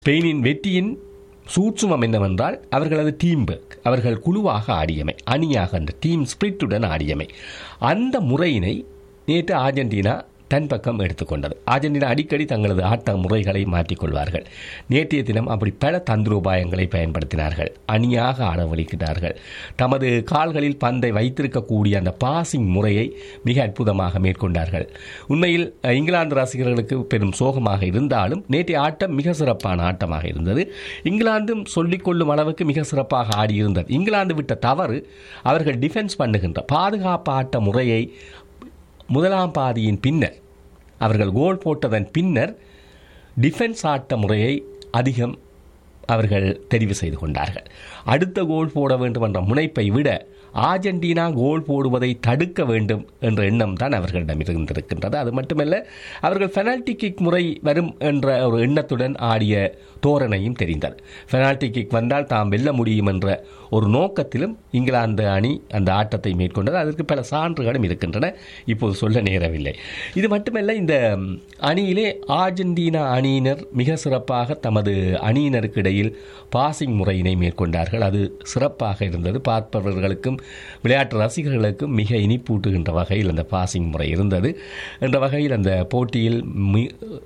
ஸ்பெயினின் வெற்றியின் சூட்சுமம் என்னவென்றால் அவர்களது டீம் ஒர்க் அவர்கள் குழுவாக ஆடியமை அணியாக அந்த டீம் ஸ்பிரிட்டுடன் ஆடியமை அந்த முறையினை நேற்று ஆர்ஜென்டினா தன் பக்கம் எடுத்துக்கொண்டது ஆர்ஜென்டினா அடிக்கடி தங்களது ஆட்ட முறைகளை மாற்றிக்கொள்வார்கள் நேற்றைய தினம் அப்படி பல தந்திரோபாயங்களை பயன்படுத்தினார்கள் அணியாக ஆடவழிக்கிறார்கள் தமது கால்களில் பந்தை வைத்திருக்கக்கூடிய அந்த பாசிங் முறையை மிக அற்புதமாக மேற்கொண்டார்கள் உண்மையில் அஹ், இங்கிலாந்து ரசிகர்களுக்கு பெரும் சோகமாக இருந்தாலும் நேற்றைய ஆட்டம் மிக சிறப்பான ஆட்டமாக இருந்தது இங்கிலாந்தும் சொல்லிக்கொள்ளும் அளவுக்கு மிக சிறப்பாக ஆடியிருந்தது இங்கிலாந்து விட்ட தவறு அவர்கள் டிஃபென்ஸ் பண்ணுகின்ற பாதுகாப்பு ஆட்ட முறையை முதலாம் பாதியின் பின்னர் அவர்கள் கோல் போட்டதன் பின்னர் டிஃபென்ஸ் ஆட்ட முறையை அதிகம் அவர்கள் தெரிவு செய்து கொண்டார்கள் அடுத்த கோல் போட வேண்டும் என்ற முனைப்பை விட ஆர்ஜென்டினா கோல் போடுவதை தடுக்க வேண்டும் என்ற எண்ணம் தான் அவர்களிடம் இருந்திருக்கின்றது அது மட்டுமல்ல அவர்கள் பெனால்டி கிக் முறை வரும் என்ற ஒரு எண்ணத்துடன் ஆடிய தோரணையும் தெரிந்தது பெனால்டி கிக் வந்தால் தாம் வெல்ல முடியும் என்ற ஒரு நோக்கத்திலும் இங்கிலாந்து அணி அந்த ஆட்டத்தை மேற்கொண்டது அதற்கு பல சான்றுகளும் இருக்கின்றன இப்போது சொல்ல நேரவில்லை இது மட்டுமல்ல இந்த அணியிலே ஆர்ஜென்டினா அணியினர் மிக சிறப்பாக தமது அணியினருக்கு இடையில் பாசிங் முறையினை மேற்கொண்டார்கள் அது சிறப்பாக இருந்தது பார்ப்பவர்களுக்கும் விளையாட்டு ரசிகர்களுக்கும் மிக இனிப்பூட்டுகின்ற வகையில் அந்த பாசிங் முறை இருந்தது என்ற வகையில் அந்த போட்டியில் மி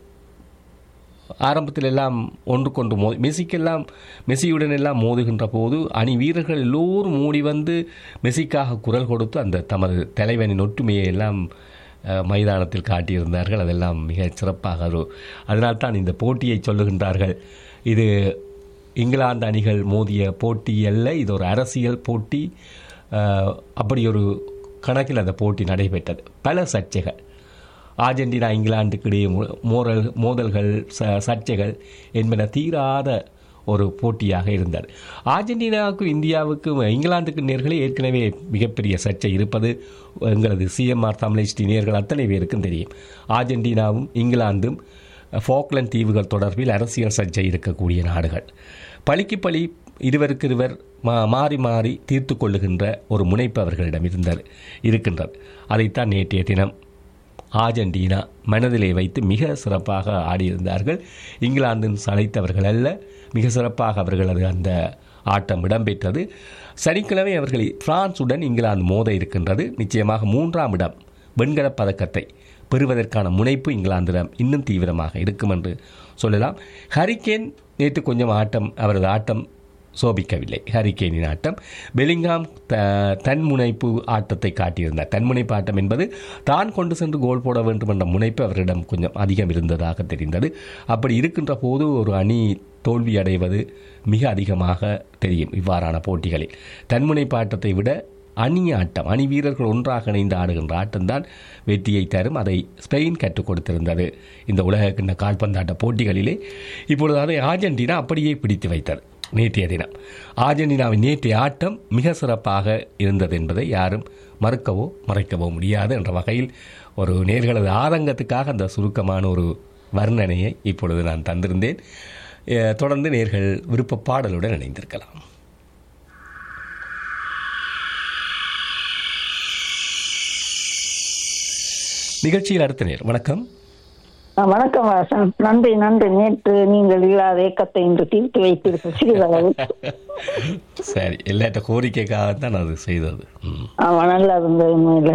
ஆரம்பத்தில் எல்லாம் ஒன்றுக்கொன்று மோ மெஸ்ஸிக்கெல்லாம் மெஸ்ஸியுடன் எல்லாம் மோதுகின்ற போது அணி வீரர்கள் எல்லோரும் மூடி வந்து மெஸ்ஸிக்காக குரல் கொடுத்து அந்த தமது தலைவனின் ஒற்றுமையை எல்லாம் அஹ், மைதானத்தில் காட்டியிருந்தார்கள் அதெல்லாம் மிக சிறப்பாக ஒரு அதனால்தான் இந்த போட்டியை சொல்லுகின்றார்கள் இது இங்கிலாந்து அணிகள் மோதிய போட்டி அல்ல இது ஒரு அரசியல் போட்டி அஹ், அப்படி ஒரு கணக்கில் அந்த போட்டி நடைபெற்றது பல சர்ச்சைகள் ஆர்ஜென்டினா இங்கிலாந்துக்கு இடையே மோ- மோரல் மோதல்கள் ச சர்ச்சைகள் என்பன தீராத ஒரு போட்டியாக இருந்தது ஆர்ஜென்டினாவுக்கும் இந்தியாவுக்கும் இங்கிலாந்துக்கு நேர்களே ஏற்கனவே மிகப்பெரிய சர்ச்சை இருப்பது எங்களது சிஎம்ஆர் தமிழ் நேர்கள் அத்தனை பேருக்கும் தெரியும் ஆர்ஜென்டினாவும் இங்கிலாந்தும் ஃபாக்லண்ட் தீவுகள் தொடர்பில் அரசியல் சர்ச்சை இருக்கக்கூடிய நாடுகள் பழிக்கு பழி இருவருக்கிருவர் மா மாறி மாறி தீர்த்து கொள்ளுகின்ற ஒரு முனைப்பு அவர்களிடம் இருந்தது இருக்கின்றது அதைத்தான் நேற்றைய தினம் ஆர்ஜென்டினா மனதிலே வைத்து மிக சிறப்பாக ஆடியிருந்தார்கள் இங்கிலாந்தின் சளைத்தவர்கள் அல்ல மிக சிறப்பாக அவர்களது அந்த ஆட்டம் இடம்பெற்றது சனிக்கிழமை அவர்கள் பிரான்சுடன் இங்கிலாந்து மோத இருக்கின்றது நிச்சயமாக மூன்றாம் இடம் வெண்கலப் பதக்கத்தை பெறுவதற்கான முனைப்பு இங்கிலாந்திடம் இன்னும் தீவிரமாக இருக்கும் என்று சொல்லலாம் ஹரிகேன் நேற்று கொஞ்சம் ஆட்டம் அவரது ஆட்டம் சோபிக்கவில்லை ஹரிகேனின் ஆட்டம் பெலிங்காம் த தன் முனைப்பு ஆட்டத்தை காட்டியிருந்தார் தன் முனைப்பு ஆட்டம் என்பது தான் கொண்டு சென்று கோல் போட வேண்டும் என்ற முனைப்பு அவரிடம் கொஞ்சம் அதிகம் இருந்ததாக தெரிந்தது அப்படி இருக்கின்ற போது ஒரு அணி தோல்வி அடைவது மிக அதிகமாக தெரியும் இவ்வாறான போட்டிகளில் தன்முனைப்பு ஆட்டத்தை விட அணி ஆட்டம் அணி வீரர்கள் ஒன்றாக இணைந்து ஆடுகின்ற ஆட்டம்தான் வெற்றியை தரும் அதை ஸ்பெயின் கற்றுக் கொடுத்திருந்தது இந்த உலக கிண்ண கால்பந்தாட்ட போட்டிகளிலே இப்பொழுது அதை ஆர்ஜென்டினா அப்படியே பிடித்து வைத்தது நேற்றைய தினம் ஆர்ஜென்டினாவின் நேற்றைய ஆட்டம் மிக சிறப்பாக இருந்தது என்பதை யாரும் மறுக்கவோ மறைக்கவோ முடியாது என்ற வகையில் ஒரு நேர்களது ஆதங்கத்துக்காக அந்த சுருக்கமான ஒரு வர்ணனையை இப்பொழுது நான் தந்திருந்தேன் அஹ், தொடர்ந்து நேர்கள் விருப்ப பாடலுடன் இணைந்திருக்கலாம் நிகழ்ச்சியில் அடுத்த நேர் வணக்கம் ஆ, வணக்கம் வாசன் நன்றி நன்றி நேற்று நீங்கள் இல்லாத ஏக்கத்தை இன்று தீர்த்து வைத்தீர்கள் சிறிதளவு சரி எல்லாட்ட கோரிக்கைக்காக தான் நான் அது செய்தது ம். ஆமா நல்லா இருந்தது உண்மையில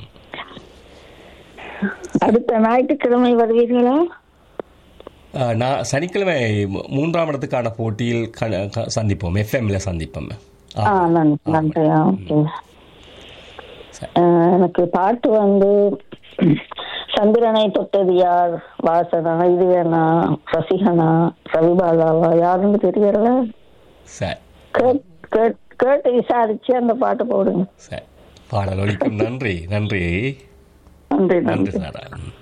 அடுத்த ஞாயிற்றுக்கிழமை வருவீர்களா அஹ், நான் சனிக்கிழமை மூ- மூன்றாம் இடத்துக்கான போட்டியில் க- க- சந்திப்போம் எஃப்எம்ல சந்திப்போம் ஆ, ஆ நன்றி நன்றி ஆ, ஓகே சரி. ஆ, எனக்கு பாட்டு வந்து சந்திரனை தொட்டது யார் வாசனா இது வேணா ரசிகனா ரவிபாலாவா யாருன்னு தெரியல சரி கேட் கேட் கேட்டு விசாரிச்சு அந்த பாட்டு போடுங்க சரி பாடல் ஒழிக்கும் நன்றி நன்றி நன்றி நன்றி நன்றி சாரா ம்.